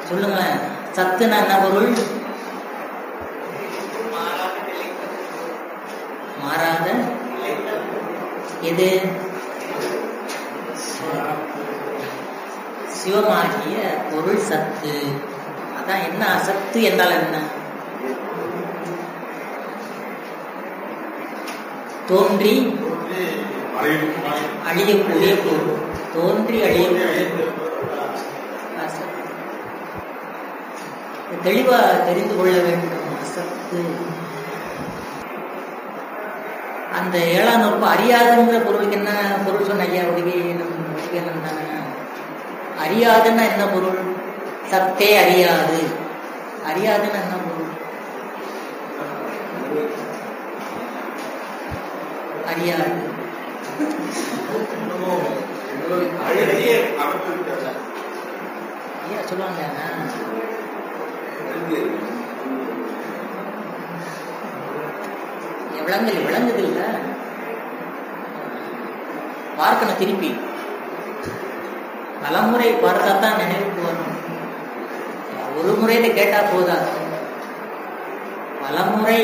சொல்லுங்களேன் சத்துனா என்ன பொருள் மாறாத எது சிவமாகிய பொருள் சத்து அதான் என்ன அசத்து என்றால் என்ன தோன்றி அழியக்கூடிய பொருள் தோன்றி அழியக்கூடிய பொருள். அசத்து. தெளிவா தெரிந்து கொள்ள வேண்டும் அசத்து அந்த ஏழாம் நூறுப்பு அறியாதுங்கிற பொருளுக்கு என்ன பொருள் சொன்ன ஐயா உதவி என்ன தானே அறியாதுன்னா என்ன பொருள் சத்தே அறியாது அறியாதுன்னா என்ன பொருள் அறியாது ஐயா சொல்லுவாங்க விளங்கல் விளங்குது இல்ல பார்க்கணும் திருப்பி பலமுறை பார்த்தா தான் நினைவுக்கு வரும் ஒரு முறையில கேட்டா போதாது பலமுறை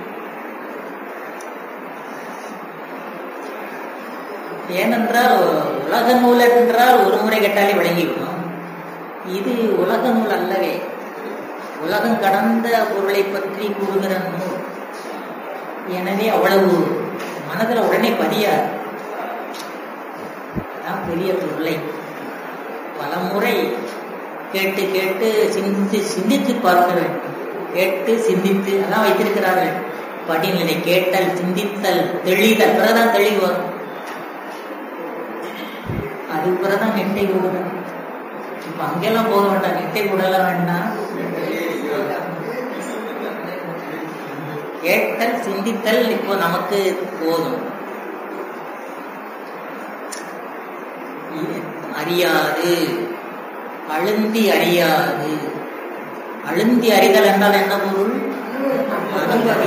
ஏனென்றால் உலக நூல் என்றால் ஒரு முறை கேட்டாலே விளங்கிவிடும் இது உலக நூல் அல்லவே உலகம் கடந்த பொருளை பற்றி கூறுகிற நூல் எனவே அவ்வளவு மனதில் உடனே பதியாது அதான் பெரிய தொல்லை பல முறை கேட்டு கேட்டு சிந்தித்து சிந்தித்து பார்க்க வேண்டும் கேட்டு சிந்தித்து அதான் வைத்திருக்கிறார்கள் படிநிலை கேட்டல் சிந்தித்தல் தெளிதல் பிறதான் தெளிவு வரும் அது பிறதான் நெட்டை கூடணும் இப்ப அங்கெல்லாம் போக வேண்டாம் நெட்டை கூடல வேண்டாம் கேட்டல் சிந்தித்தல் இப்போ நமக்கு போதும் அறியாது அழுந்தி அறியாது அழுந்தி அறிதல் என்றால் என்ன பொருள் அனுபவி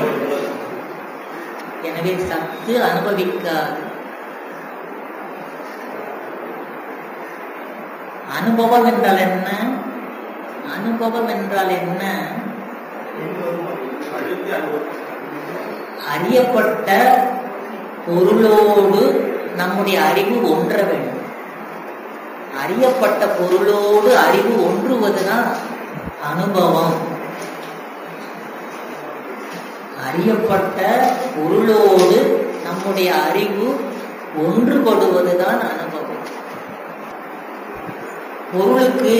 எனவே சத்து அனுபவிக்காது அனுபவம் என்றால் என்ன அனுபவம் என்றால் என்ன அறியப்பட்ட பொருளோடு நம்முடைய அறிவு ஒன்ற வேண்டும் அறியப்பட்ட பொருளோடு அறிவு ஒன்றுவதுதான் அனுபவம் அறியப்பட்ட பொருளோடு நம்முடைய அறிவு ஒன்றுபடுவதுதான் அனுபவம் பொருளுக்கு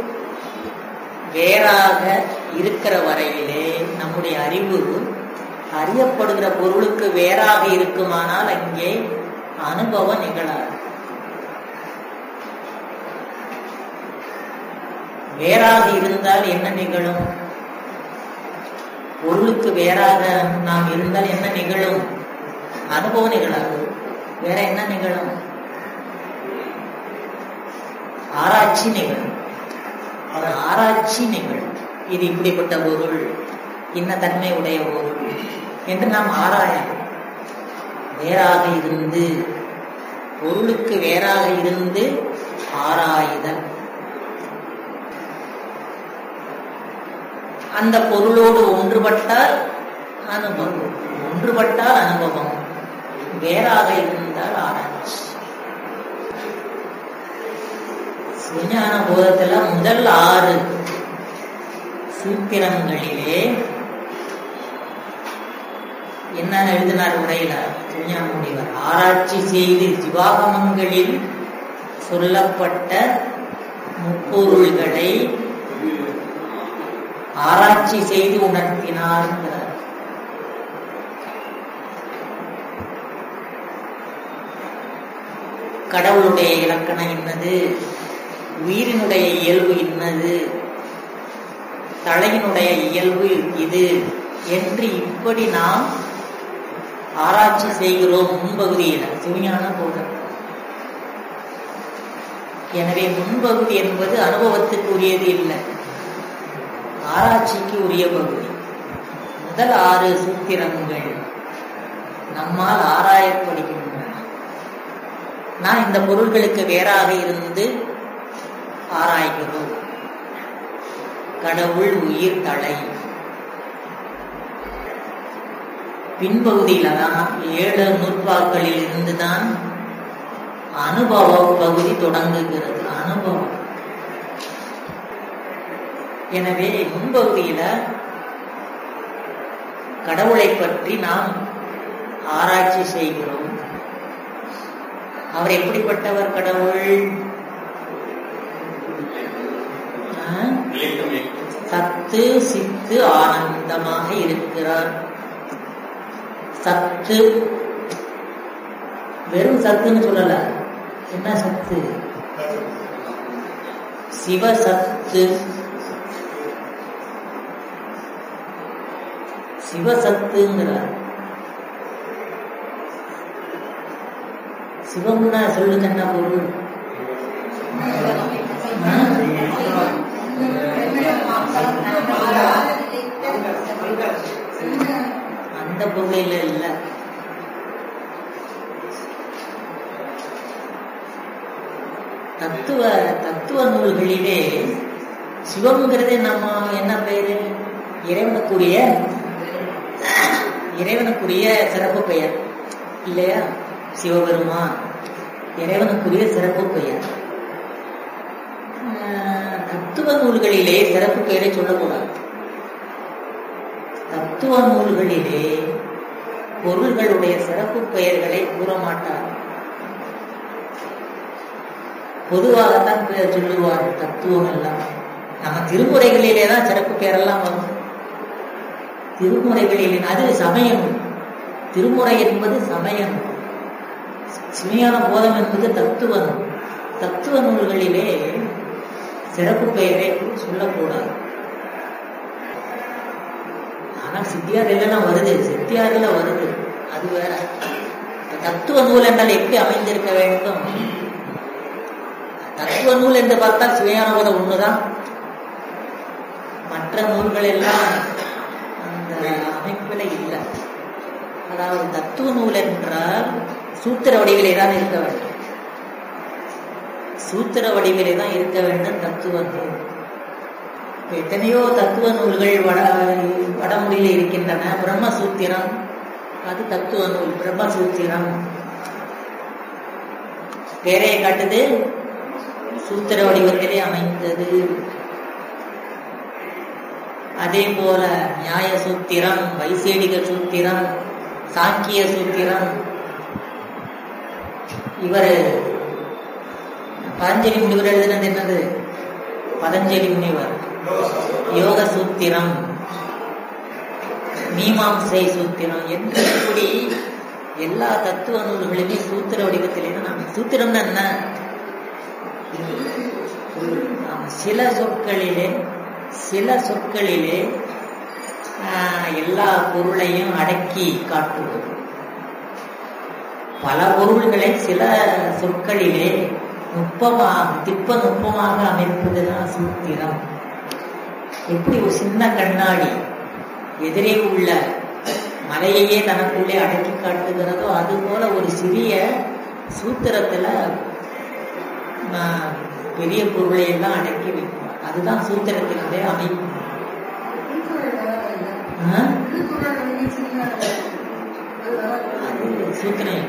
வேறாக இருக்கிற வரையிலே நம்முடைய அறிவு அறியப்படுகிற பொருளுக்கு வேறாக இருக்குமானால் அங்கே அனுபவம் நிகழாது வேறாக இருந்தால் என்ன நிகழும் பொருளுக்கு வேறாக நாம் இருந்தால் என்ன நிகழும் அனுபவம் நிகழாது வேற என்ன நிகழும் ஆராய்ச்சி நிகழும் ஆராய்ச்சி நிகழும் இது இப்படிப்பட்ட பொருள் இன்ன தன்மை உடைய பொருள் என்று நாம் ஆராயலாம் வேறாக இருந்து பொருளுக்கு வேறாக இருந்து ஆராயுதல் அந்த பொருளோடு ஒன்றுபட்டால் அனுபவம் ஒன்றுபட்டால் அனுபவம் வேறாக இருந்தால் ஆராய்ச்சி விஞ்ஞான போதத்துல முதல் ஆறு சூத்திரங்களிலே என்ன எழுதினார் உரையில விஞ்ஞான முனிவர் ஆராய்ச்சி செய்து சிவாகமங்களில் சொல்லப்பட்ட முப்பொருள்களை ஆராய்ச்சி செய்து உணர்த்தினார் கடவுளுடைய இலக்கணம் என்னது உயிரினுடைய இயல்பு இன்னது தலையினுடைய இயல்பு இது என்று இப்படி நாம் ஆராய்ச்சி செய்கிறோம் முன்பகுதியில் சிவஞான போதம் எனவே முன்பகுதி என்பது அனுபவத்துக்கு உரியது இல்லை ஆராய்ச்சிக்கு உரிய பகுதி முதல் ஆறு சூத்திரங்கள் நம்மால் ஆராயப்படுகின்றன நான் இந்த பொருள்களுக்கு வேறாக இருந்து ஆராய்கிறோம் கடவுள் உயிர் தலை பின்பகுதியில தான் ஏழு நூற்பாக்களில் இருந்துதான் அனுபவ பகுதி தொடங்குகிறது அனுபவம் எனவே முன்பகுதியில கடவுளை பற்றி நாம் ஆராய்ச்சி செய்கிறோம் அவர் எப்படிப்பட்டவர் கடவுள் ஆ? சத்து சித்து ஆனந்தமாக இருக்கிறார் சத்து வெறும் சத்துன்னு சொல்லல என்ன சத்து சிவசத்து சிவசத்துங்கிறார் சிவம்னா சொல்லுங்க என்ன பொருள் அந்த பொருளில் இல்ல தத்துவ தத்துவ நூல்களிலே சிவம்ங்கிறது நம்ம என்ன பெயரு இறைவனுக்குரிய இறைவனுக்குரிய சிறப்பு பெயர் இல்லையா சிவபெருமான் இறைவனுக்குரிய சிறப்பு பெயர் ஆஹ், தத்துவ நூல்களிலே சிறப்பு பெயரை சொல்லக்கூடாது தத்துவ நூல்களிலே பொருள்களுடைய சிறப்பு பெயர்களை கூற மாட்டார் பொதுவாகத்தான் பெயர் சொல்லுவார் தத்துவம் எல்லாம் நம்ம திருமுறைகளிலே தான் சிறப்பு பெயரெல்லாம் வரும் திருமுறைகளிலே அது சமயம் திருமுறை என்பது சமயம் சிமையான போதம் என்பது தத்துவ நூல் தத்துவ நூல்களிலே சிறப்பு பெயரை சொல்லக்கூடாது ஆனால் சித்தியார் எல்லாம் வருது சித்தியாரில் வருது அது வேற இப்ப தத்துவ நூல் என்றால் எப்படி அமைந்திருக்க வேண்டும் தத்துவ நூல் என்று பார்த்தால் சிவையான போதம் ஒண்ணுதான் மற்ற நூல்கள் எல்லாம் அந்த அமைப்பில் இல்லை அதாவது தத்துவ நூல் என்றால் சூத்திர வடிவிலே தான் இருக்க வேண்டும் சூத்திர வடிவிலே தான் இருக்க வேண்டும் தத்துவ நூல் இப்ப எத்தனையோ தத்துவ நூல்கள் வட வடமொழியில் இருக்கின்றன பிரம்மசூத்திரம் அது தத்துவ நூல் பிரம்மசூத்திரம் பேரையை காட்டுது சூத்திர வடிவத்திலே அமைந்தது அதே போல நியாய சூத்திரம் வைசேடிக சூத்திரம் சாக்கிய சூத்திரம் இவர் பதஞ்சலி முனிவர் எழுதினது என்னது பதஞ்சலி முனிவர் யோக சூத்திரம் மீமாம்சை சூத்திரம் என்று இப்படி எல்லா தத்துவ நூல்களுமே சூத்திர வடிவத்திலே நாம் சூத்திரம்னா என்ன ஆமா, சில சொற்களிலே சில சொற்களிலே ஆஹ், எல்லா பொருளையும் அடக்கி காட்டுவது பல பொருள்களை சில சொற்களிலே நுட்பமாக திப்ப நுட்பமாக அமைப்பதுதான் சூத்திரம் எப்படி ஒரு சின்ன கண்ணாடி எதிரே உள்ள மலையையே தனக்குள்ளே அடக்கி காட்டுகிறதோ அது போல ஒரு சிறிய சூத்திரத்துல ஆஹ், பெரிய பொருளை எல்லாம் அடக்கி வைப்பார் அதுதான் சூத்திரத்தினுடைய அமைப்பு ஆஹ்? அது சூத்திரம்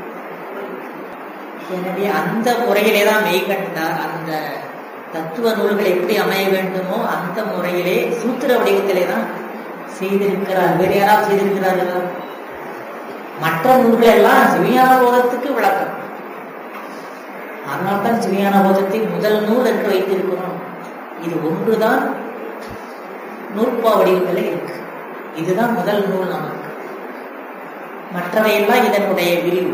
எனவே அந்த முறையிலே தான் மெய்கண்டார் அந்த தத்துவ நூல்கள் எப்படி அமைய வேண்டுமோ அந்த முறையிலே சூத்திர வடிவத்திலே தான் செய்திருக்கிறார் வேறு யாராவது செய்திருக்கிறார்களா மற்ற நூல்கள் எல்லாம் சிவியான போதத்துக்கு விளக்கம் அதனால்தான் சிவியான போதத்தை முதல் நூல் என்று வைத்திருக்கிறோம் இது ஒன்றுதான் நூற்பா வடிவத்தில் இருக்கு இதுதான் முதல் நூல் நமக்கு மற்றவையெல்லாம் இதனுடைய விரிவு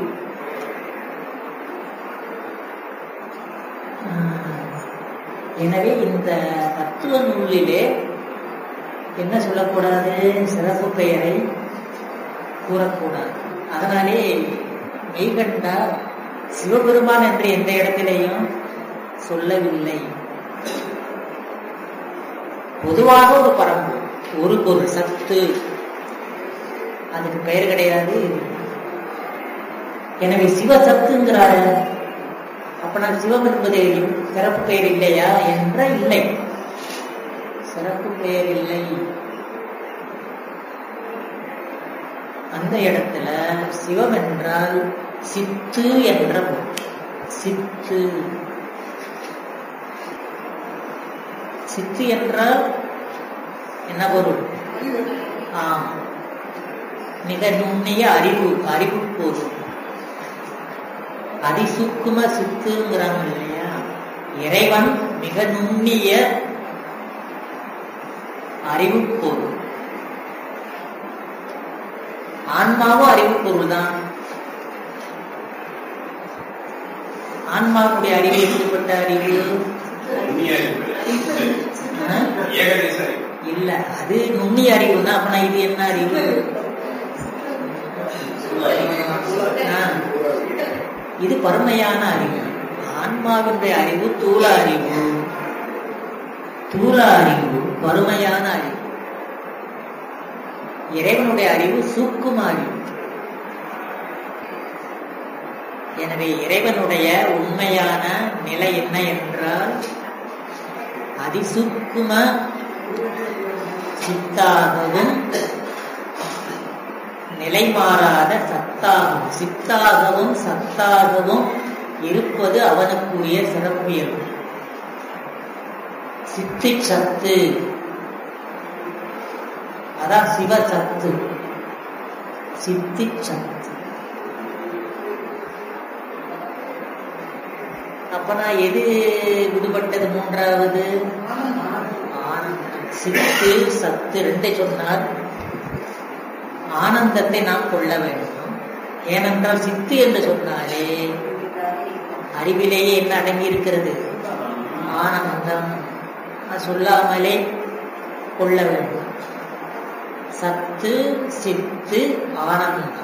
ஆஹ், எனவே இந்த தத்துவ நூலிலே என்ன சொல்லக்கூடாது சிறப்பு பெயரை கூறக்கூடாது அதனாலே மெய்கண்டார் சிவபெருமான் என்று எந்த இடத்திலேயும் சொல்லவில்லை பொதுவாக ஒரு பரம்பு ஒரு பொருள் சத்து அதுக்கு பெயர் கிடையாது எனவே சிவசத்துங்கிறாரு அப்ப நான் சிவம் என்பது சிறப்பு பெயர் இல்லையா என்ற இல்லை சிறப்பு பெயர் இல்லை அந்த இடத்துல சிவம் என்றால் சித்து என்ற பொருள் சித்து சித்து என்றால் என்ன பொருள் ஆம் மிக நுண்ணிய அறிவு அறிவு பொருள் அதிசூக்கும சித்துங்கிறாங்க இல்லையா இறைவன் மிக நுண்ணிய அறிவு பொருள் ஆன்மாவும் அறிவு பொருள் தான் ஆன்மாவுடைய அறிவு எப்படிப்பட்ட அறிவு ஆ? இல்ல அது நுண்ணிய அறிவு தான் அப்பனா இது என்ன அறிவு ஆ. இது பருமையான அறிவு ஆன்மாவினுடைய அறிவு தூள அறிவு தூள அறிவு பருமையான அறிவு இறைவனுடைய அறிவு சூக்கும அறிவு எனவே இறைவனுடைய உண்மையான நிலை என்ன என்றால் அதிசூக்கும சித்தாகவும் நிலை மாறாத சத்தாகவும் சித்தாகவும் சத்தாகவும் இருப்பது அவனுக்குரிய சிறப்பியல்பு சித்தி சத்து அதான் சிவ சத்து சித்தி சத்து அப்பனா எது விடுபட்டது மூன்றாவது ஆனந்தம். சித்து சத்து ரெண்டை சொன்னார் ஆனந்தத்தை நாம் கொள்ள வேண்டும் ஏனென்றால் சித்து என்று சொன்னாலே அறிவிலேயே என்ன அடங்கி இருக்கிறது ஆனந்தம் அது சொல்லாமலே கொள்ள வேண்டும் சத்து சித்து ஆனந்தம்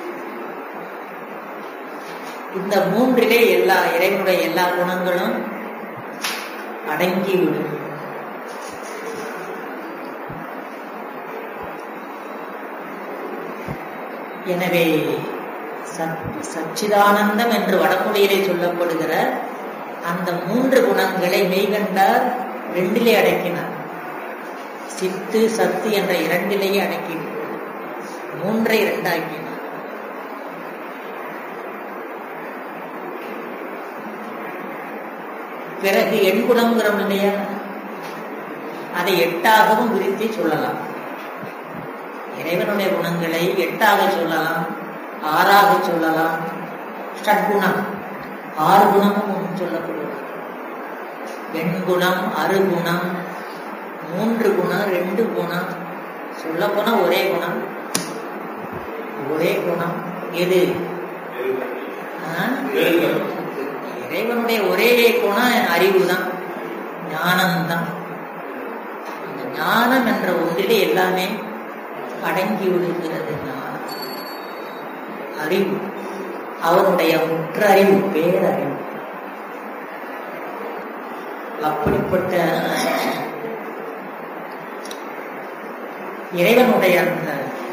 இந்த மூன்றிலே எல்லா இறைவனுடைய எல்லா குணங்களும் அடங்கிவிடும் எனவே சத்- சச்சிதானந்தம் என்று வடமொழியிலே சொல்லப்படுகிற அந்த மூன்று குணங்களை மெய்கண்டார் ரெண்டிலே அடக்கினார் சித்து சத்து என்ற இரண்டிலேயே அடக்கி மூன்றை இரண்டாக்கினார் பிறகு எண் குணங்கிறோம் இல்லையா அதை எட்டாகவும் விரித்து சொல்லலாம் இறைவனுடைய குணங்களை எட்டாக சொல்லலாம் ஆறாக சொல்லலாம் ஷட்குணம் ஆறு குணமும் சொல்லப்படுவது வெண்குணம் அறுகுணம் மூன்று குணம் ரெண்டு குணம் சொல்ல போனா ஒரே குணம் ஒரே குணம் எது ஆ? இறைவனுடைய ஒரே குணம் அறிவு தான் ஞானம்தான் அந்த ஞானம் என்ற ஒன்றிலே எல்லாமே அடங்கி விடுகிறது ஞானம் அறிவு அவனுடைய முற்றறிவு பேரறிவு அப்படிப்பட்ட இறைவனுடைய அந்த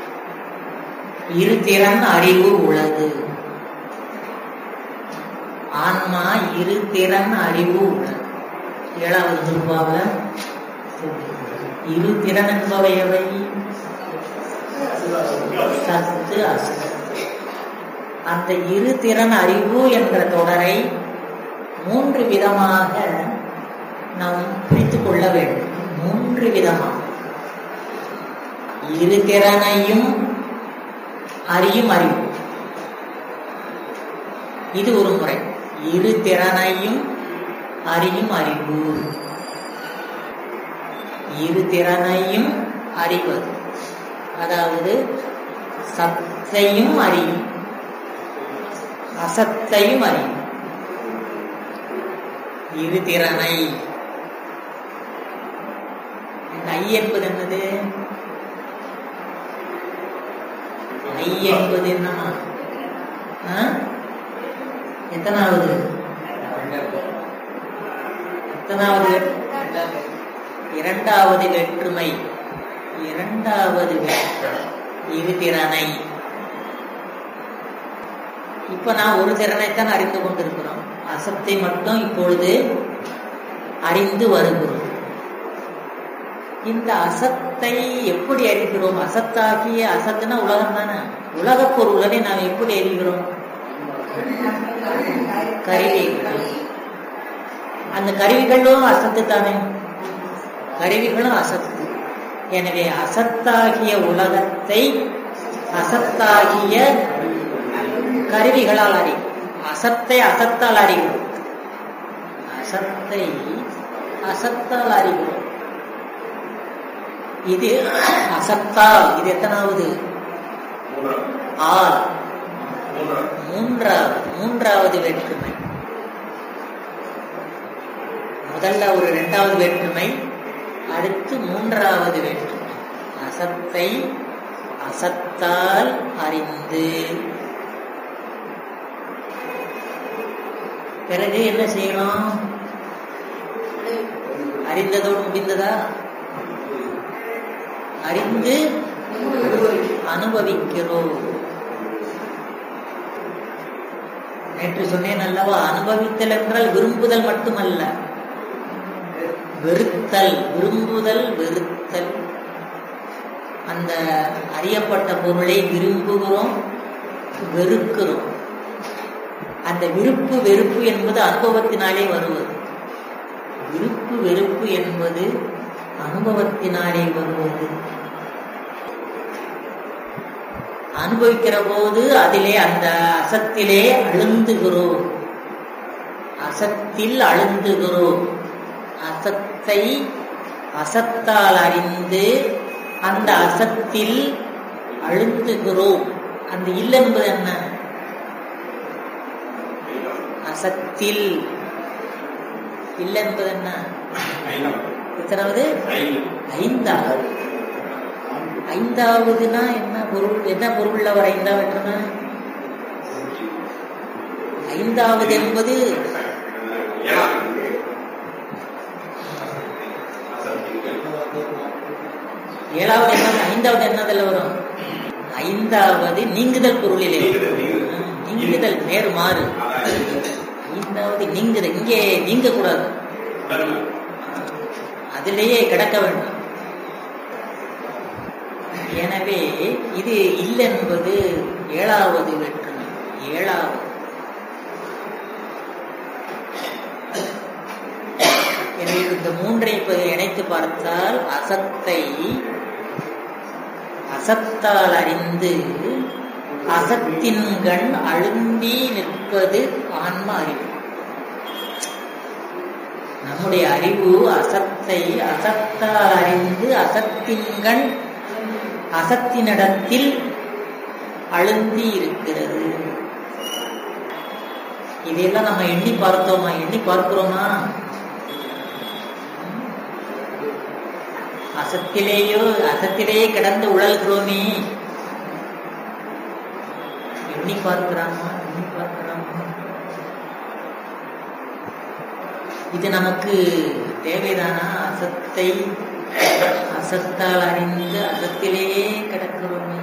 இருதிறன் அறிவு உள்ளது ஆன்மா இருதிறன் அறிவு உள்ளது ஏழாவது திருப்பாவில இருதிறன் என்பவை எவை சத்து அசத்து அந்த இருதிறன் அறிவு என்ற தொடரை மூன்று விதமாக நாம் பிரித்துக் கொள்ள வேண்டும் மூன்று விதமாக இருதிறனையும் அறியும் அறிவு இது ஒரு முறை இரு திறனையும் அறியும் அறிவு இரு திறனையும் அறிவது அதாவது சத்தையும் அறியும் அசத்தையும் அறியும் இரு திறனை இந்த ஐ என்பது என்னது ஐ என்பது என்னமா ஆ? எத்தனாவது எத்தனாவது இரண்டாவது வேற்றுமை இரண்டாவது வேற்றுமை இரு திறனை இப்ப நான் ஒரு திறனைத்தான் அறிந்து கொண்டிருக்கிறோம் அசத்தை மட்டும் இப்பொழுது அறிந்து வருகிறோம் இந்த அசத்தை எப்படி அறிகிறோம் அசத்தாகிய அசத்துனா உலகம் தானே உலகப் பொருள்களை நாம் எப்படி அறிகிறோம் கருவிகள் அந்த கருவிகளும் அசத்து தானே கருவிகளும் அசத்து எனவே அசத்தாகிய உலகத்தை அசத்தாகிய கருவிகளால் அறியும் அசத்தை அசத்தால் அறிகிறோம் அசத்தை அசத்தால் அறிகிறோம் இது அசத்தால் இது எத்தனாவது ஆள் மூன்றாவது மூன்றாவது வேற்றுமை முதல்ல ஒரு இரண்டாவது வேற்றுமை அடுத்து மூன்றாவது வேற்றுமை அசத்தை அசத்தால் அறிந்து பிறகு என்ன செய்யணும் அறிந்ததோடு முடிந்ததா அறிந்து அனுபவிக்கிறோம் நேற்று சொன்னேன் அல்லவா அனுபவித்தல் என்றால் விரும்புதல் மட்டுமல்ல வெறுத்தல் விரும்புதல் வெறுத்தல் அந்த அறியப்பட்ட பொருளை விரும்புகிறோம் வெறுக்கிறோம் அந்த விருப்பு வெறுப்பு என்பது அனுபவத்தினாலே வருவது விருப்பு வெறுப்பு என்பது அனுபவத்தினாலே வருவது அனுபவிக்கிற போது அதிலே அந்த அசத்திலே அழுந்துகிறோம் அசத்தில் அழுந்துகிறோம் அசத்தை அசத்தால் அறிந்து அந்த அசத்தில் அழுந்துகிறோம் அந்த இல் என்பது என்ன அசத்தில் இல்ல என்பது என்ன எத்தனாவது ஐந்தாவது ஐந்தாவதுனா என்ன பொருள் என்ன பொருள்ல வர ஐந்தாவது வேற்றுமை ஐந்தாவது என்பது ஏழாவது என்ன ஐந்தாவது என்னதுல வரும் ஐந்தாவது நீங்குதல் பொருளிலே நீங்குதல் நேரு மாறு ஐந்தாவது நீங்குதல் இங்கே நீங்க கூடாது அதிலேயே கிடக்க வேண்டும் எனவே இது இல்லை என்பது ஏழாவது வேற்றுமை ஏழாவது எனவே இந்த மூன்றை இணைத்து பார்த்தால் அசத்தை அசத்தால் அறிந்து அசத்தின்கண் அழுந்தி நிற்பது ஆன்ம அறிவு நம்முடைய அறிவு அசத்தை அசத்தால் அறிந்து அசத்தின்கண் அசத்தினிடத்தில் அழுந்தி இருக்கிறது இதையெல்லாம் நம்ம எண்ணி பார்த்தோமா எண்ணி பார்க்கிறோமா அசத்திலேயோ அசத்திலேயே கிடந்து உழல்கிறோமே எண்ணி பார்க்கிறாமா எண்ணி பார்க்கிறாமா இது நமக்கு தேவைதானா அசத்தை அசத்தால் அறிந்து அசத்திலேயே கிடக்கிறோமே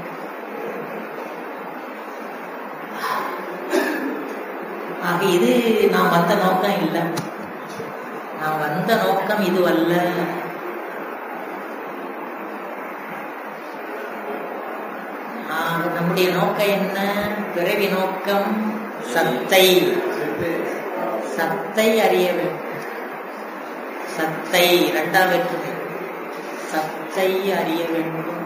ஆக இது நாம் வந்த நோக்கம் இல்லை நாம் வந்த நோக்கம் இதுவல்ல ஆக நம்முடைய நோக்கம் என்ன பிறவி நோக்கம் சத்தை சத்தை அறிய வேண்டும் சத்தை இரண்டாம் வேற்றுமை சத்தை அறிய வேண்டும்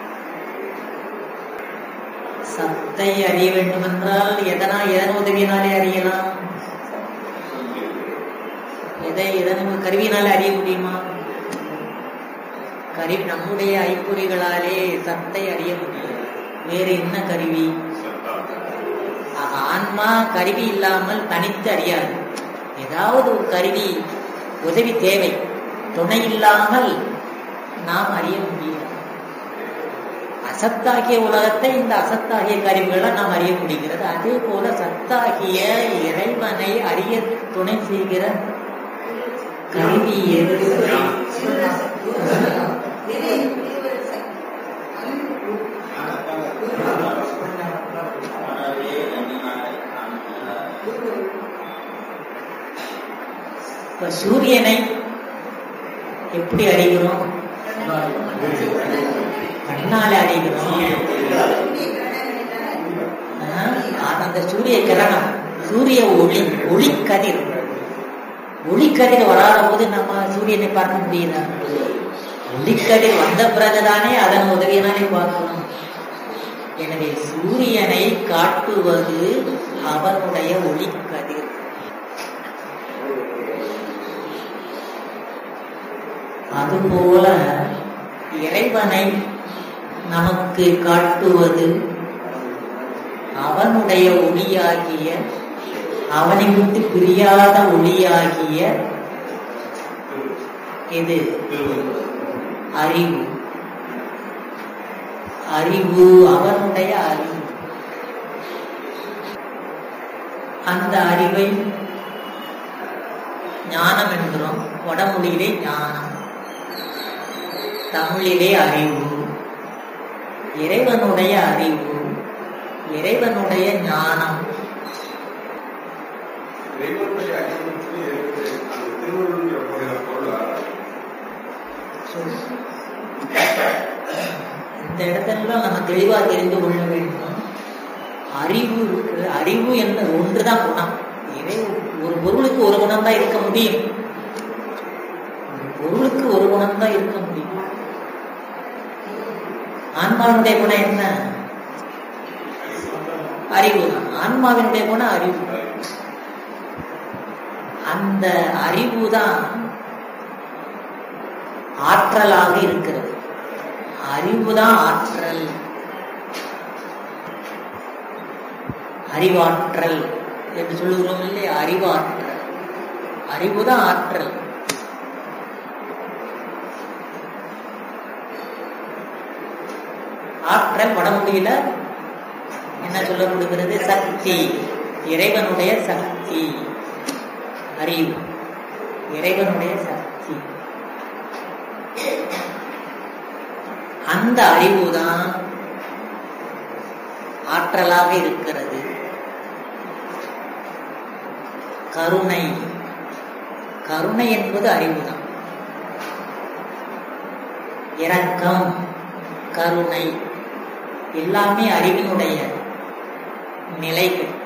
சத்தை அறிய வேண்டும் என்றால் எதனா எதன் உதவியினாலே அறியலாம் எதை எதன் கருவியினாலே அறிய முடியுமா கருவி நம்முடைய ஐப்பொறிகளாலே சத்தை அறிய முடியும் வேறு என்ன கருவி ஆக ஆன்மா கருவி இல்லாமல் தனித்து அறியாது ஏதாவது ஒரு கருவி உதவி தேவை துணை இல்லாமல் நாம் அறிய முடியாது அசத்தாகிய உலகத்தை இந்த அசத்தாகிய கருவிகளை நாம் அறிய முடிகிறது அதே போல சத்தாகிய இறைவனை அறிய துணை செய்கிற கருவி எது இப்ப சூரியனை எப்படி அறிகிறோம் கண்ணால அறிகிறோம் ஆஹ், அந்த சூரிய கிரணம் சூரிய ஒளி ஒளிக்கதிர் ஒளிக்கதிர் வராத போது நம்ம சூரியனை பார்க்க முடியுதா ஒளிக்கதிர் வந்த பிறகுதானே அதன் உதவியினாலே பார்க்கணும் எனவே சூரியனை காட்டுவது அவனுடைய ஒளிக்கதிர் அதுபோல இறைவனை நமக்கு காட்டுவது அவனுடைய ஒளியாகிய அவனை விட்டு பிரியாத ஒளியாகிய இது அறிவு அறிவு அவனுடைய அறிவு அந்த அறிவை ஞானம் என்கிறோம் வடமொழியிலே ஞானம் தமிழிலே அறிவு இறைவனுடைய அறிவு இறைவனுடைய ஞானம் இறைவனுடைய அறிவுக்கு அந்த திருவள்ளுவர் அப்படிங்கிற பொருள் இந்த இடத்துல நம்ம தெளிவா தெரிந்து கொள்ள வேண்டும் அறிவு இருக்கு அறிவு என்ற ஒன்றுதான் குணம் இறை ஒரு பொருளுக்கு ஒரு குணம் தான் இருக்க முடியும் ஒரு பொருளுக்கு ஒரு குணம் தான் இருக்க முடியும் ஆன்மாவினுடைய குணம் என்ன அறிவு தான் ஆன்மாவினுடைய குணம் அறிவு அந்த அறிவுதான் ஆற்றலாக இருக்கிறது அறிவுதான் ஆற்றல் அறிவாற்றல் என்று சொல்லுகிறோம் இல்லையா அறிவாற்றல் அறிவுதான் ஆற்றல் ஆற்றல் வடமொழியில என்ன சொல்லப்படுகிறது சக்தி இறைவனுடைய சக்தி அறிவு இறைவனுடைய சக்தி அந்த அறிவுதான் ஆற்றலாக இருக்கிறது கருணை கருணை என்பது அறிவுதான் இரக்கம் கருணை எல்லாமே அறிவினுடைய நிலைகள்